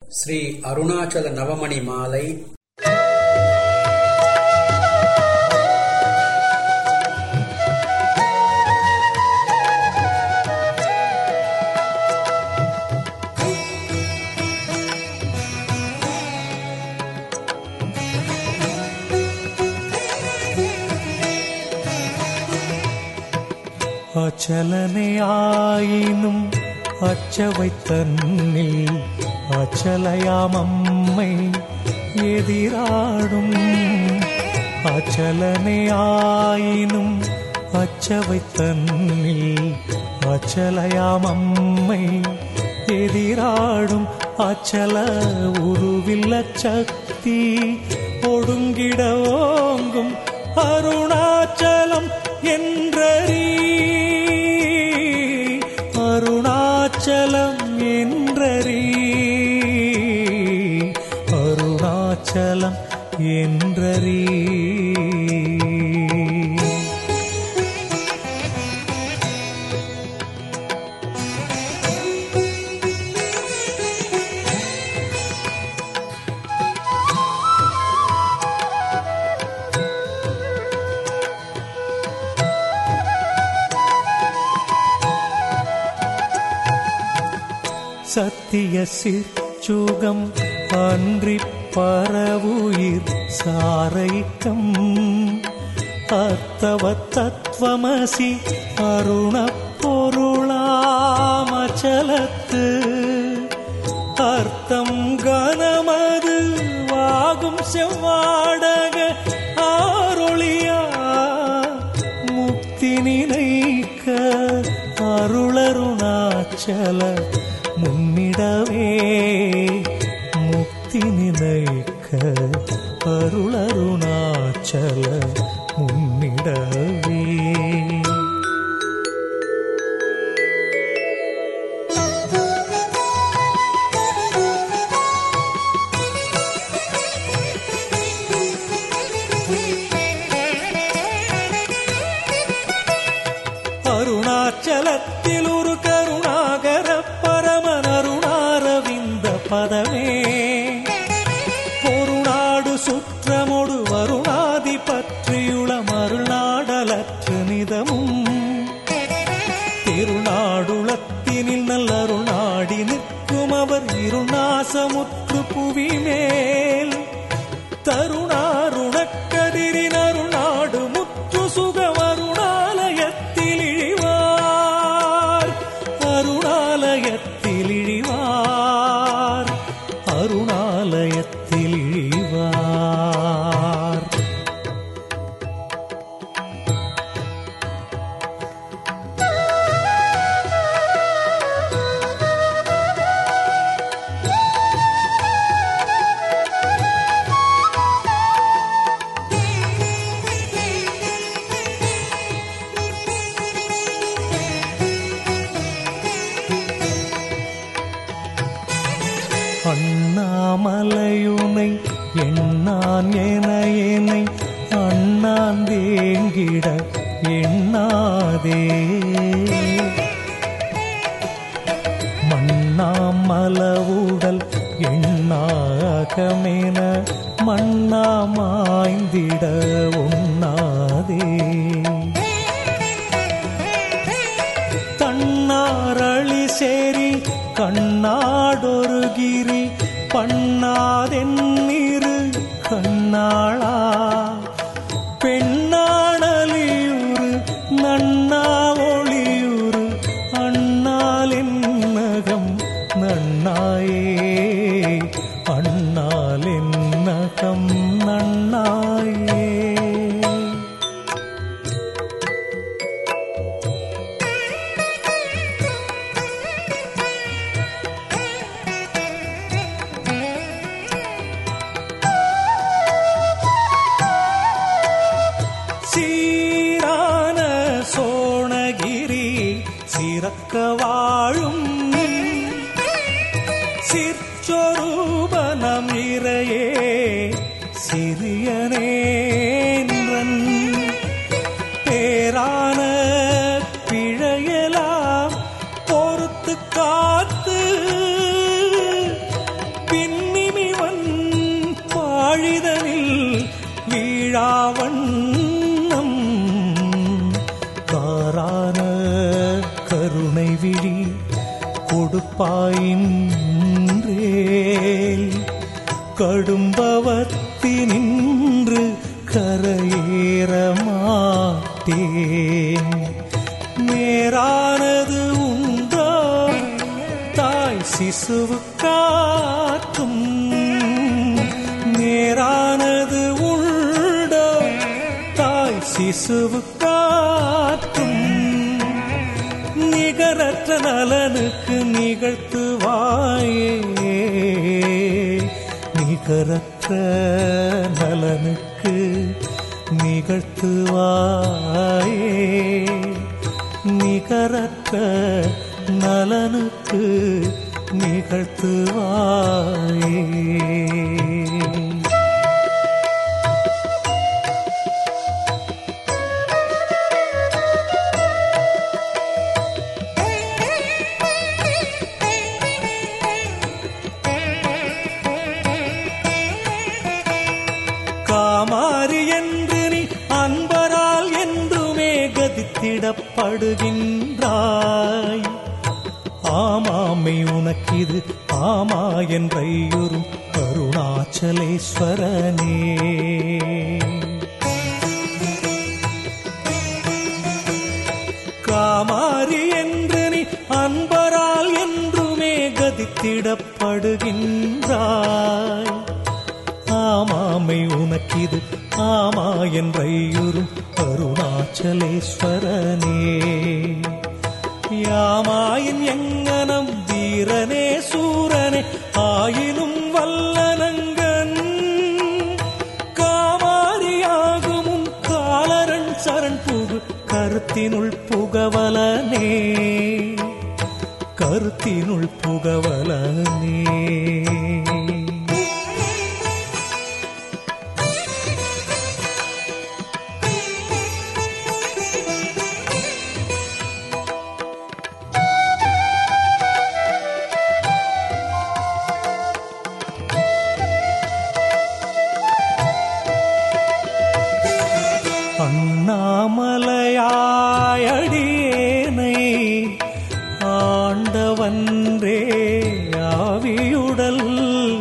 ஸ்ரீ அருணாச்சல நவமணி மாலை அச்சலனையாயினும் அச்சவை தன்னில் அச்சலையாம் அம்மை எதிராடும் அச்சலனையாயினும் அச்சவை தன்னில் அச்சலையாம் அம்மை எதிராடும் அச்சல உருவில்ல சக்தி ஒடுங்கிட ஓங்கும் அருணாச்சலம் என்றறி அருணாச்சலம் என்றறி அருணாச்சலம் என்றறி சத்திய சிற்சுகம் அன்றி பரவுயிர் சாரைக்கம் அத்தவ தத்துவமசி அருண பொருளாமச்சலத்து அர்த்தம் கனமது வாகும் செவ்வாடக ஆரொளியா முக்தி நினைக்க அருளருணாச்சல முன்னிடவே முக்தி நினைக்க அருளருணாச்சல முன்னிடவே அருணாச்சலத்தில் ஒரு கருணாகர பரமன் அருணாரவிந்த பதமே பொருநாடு சுற்றமொடு வருணாதி பற்றியுள மருநாடலற்று நிதமும் திருநாடுளத்தினில் நல்லருணாடி நிற்கும் அவர் இருநாசமுற்று புவி மேல் தருணாருணக்கதிரின் அருணாடு முற்று சுகமருணாலயத்தில் இழிவார் அருணாலயத்தில் இழிவார் அருணாலயத்தில் இழிவார் அண்ணாமலையுனை எண்ணான் என என்னை அண்ணான் தேங்கிட எண்ணாதே மண்ணாமலவுடல் எண்ணாகமென மண்ணாமாய்ந்திட உண்ணாதே தன்னாரளி சேரி கண்ணாடொரு கிரி பண்ணாதென்னிரு கண்ணாளா பெண்ணாடலியுறு நன்னா ஒளியுறு அண்ணாலின் நகம் நன்னாயே அண்ணாலின் நகம் நன்னாயே சீரான சோணகிரி சிறக்க வாழும் சிற்சொரூபனம் இறையே சிறியனேன்றன் பேரான பிழையலாம் பொறுத்து காத்து பின் விழாவண்ணம் காரான கருணை விழி கொடுப்பாயின்றேல் கடும்பவத்தினின்று கரையேற மாட்டேன் நேரானது உண்டோ தாய் சிசுவுக்காற்றும் நேரானது உண்டோ தாய் சிசுவுக்காற்றும் நிகரற்ற நலனுக்கு நிகழ்த்துவாயே நிகரற்ற நலனுக்கு நிகழ்த்துவாயே நிகரற்ற நலனுக்கு நிகழ்த்துவாயே காமாரி என்று நீ அன்பரால் என்றுமே கதித்திடப்படுகின்றாய் ஆமாமை உனக்கிது ஆமா என்றையுறும் அருணாச்சலேஸ்வரனே காமாரி என்று நீ அன்பரால் என்றுமே கதித்திடப்படுகின்றாய் ஆமாமை உனக்கிது ஆமா என்றையுறும் அருணாச்சலேஸ்வரனே யாமாயின் எங்கனம் வீரனே சூரனே ஆயினும் வல்லனங்கன் காமாரியாகுமும் காலரன் சரண் புகு கருத்தினுள் புகவலனே கருத்தினுள் புகவலனே அண்ணாமலையாயடியேனை ஆண்டவன்றே ஆவியுடல்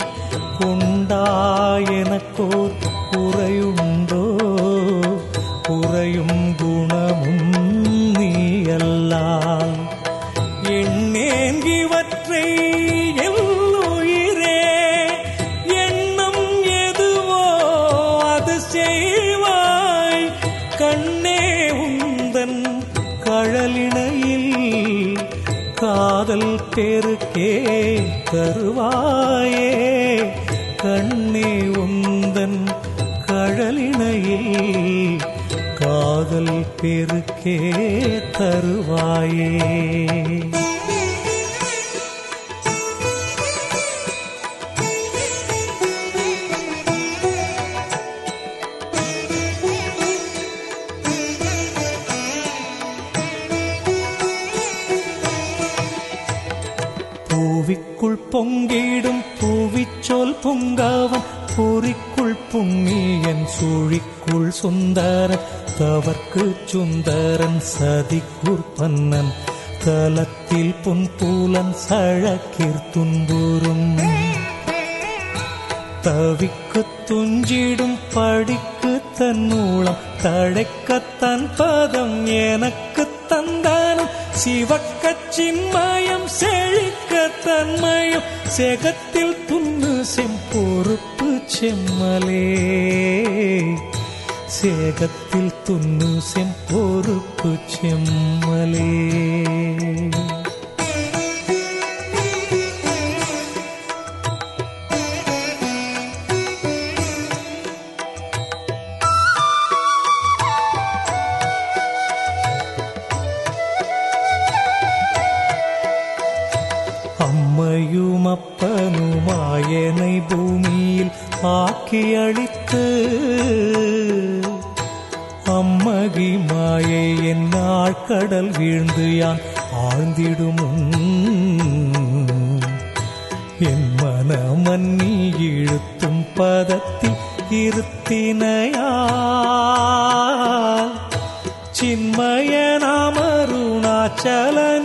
கொண்டாயனக்கோர் குறையுண்டோ குறையும் குணமும் நீயல்லால் எண்ணேங்கிவற்றை எல்லுயிரே எண்ணம் எதுவோ அது செய்வாய் கண்ணே உந்தன் கழலினையில் காதல் பெருக்கே தருவாயே கண்ணே உந்தன் கழலினையில் காதல் பெருக்கே தருவாயே பூவிக்குள் பொங்கிடும் பூவிச்சோல் பொங்கவன் பொறிக்குள் புண்ணியன் சூழிக்குள் சுந்தரன் தவர்க்கு சுந்தரன் சதிக்குர் பன்னன் தலத்தில் பொன்பூலன் சழக்கிற் துன்புறும் தவிக்கு துஞ்சிடும் படிக்கு தன் மூலம் தழைக்க தன் பதம் எனக்கு தந்தானும் சிவக்கச் சின்மயம் செழிக்க தன்மயம் செகத்தில் துண்ணு செம்பொறுப்பு செம்மலே சேகத்தில் துண்ணு செம்பொறுப்பு செம்மலே அம்மையும் அப்பனுமாயனை பூமியில் ஆக்கி அழித்து அம்மகி மாயை என் கடல் வீழ்ந்து யான் ஆழ்ந்திடும் என் மனமன்னி இழுத்தும் பதத்தில் இருத்தினையால் சின்மய நாமருணாச்சல